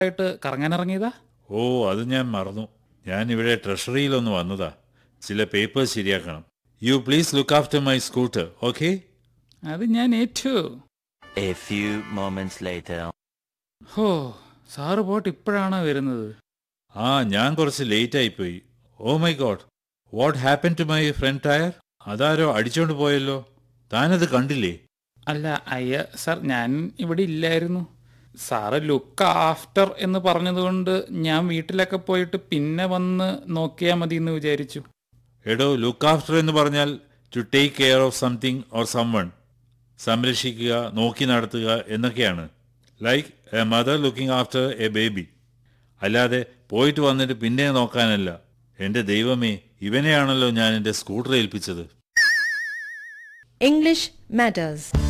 ആയിട്ട് കറങ്ങാനിറങ്ങിയതാ ഓ അത് ഞാൻ മറന്നു ഞാൻ ഇവിടെ ട്രഷറിയിലൊന്ന് വന്നതാ ചില പേപ്പേഴ്സ് ശരിയാക്കണം you please look after my scooter okay അത് ഞാൻ ഏറ്റു A few moments later. ഹോ സാറ് പോയിട്ട് ഇപ്പോഴാണോ വരുന്നത് ആ ഞാൻ കുറച്ച് ലേറ്റ് ആയിപ്പോയി oh my god what happen to my friend tyre അതാരോ അടിച്ചോണ്ട് പോയല്ലോ താനത് കണ്ടില്ലേ അല്ല അയ്യ സാർ ഞാൻ ഇവിടെ ഇല്ലായിരുന്നു സാറ് ലുക്ക് ആഫ്റ്റർ എന്ന് പറഞ്ഞതുകൊണ്ട് ഞാൻ വീട്ടിലൊക്കെ പോയിട്ട് പിന്നെ വന്ന് നോക്കിയാൽ മതി എന്ന് വിചാരിച്ചു എടോ ലുക്ക് ആഫ്റ്റർ എന്ന് പറഞ്ഞാൽ to take care of something or someone സംരക്ഷിക്കുക നോക്കി നടത്തുക എന്നൊക്കെയാണ് like a mother looking after a baby അല്ലാതെ പോയിട്ട് വന്നിട്ട് പിന്നെ നോക്കാനല്ല എൻ്റെ ദൈവമേ ഇവനെയാണല്ലോ ഞാൻ എൻ്റെ സ്കൂട്ടർ ഏൽപ്പിച്ചത് English matters.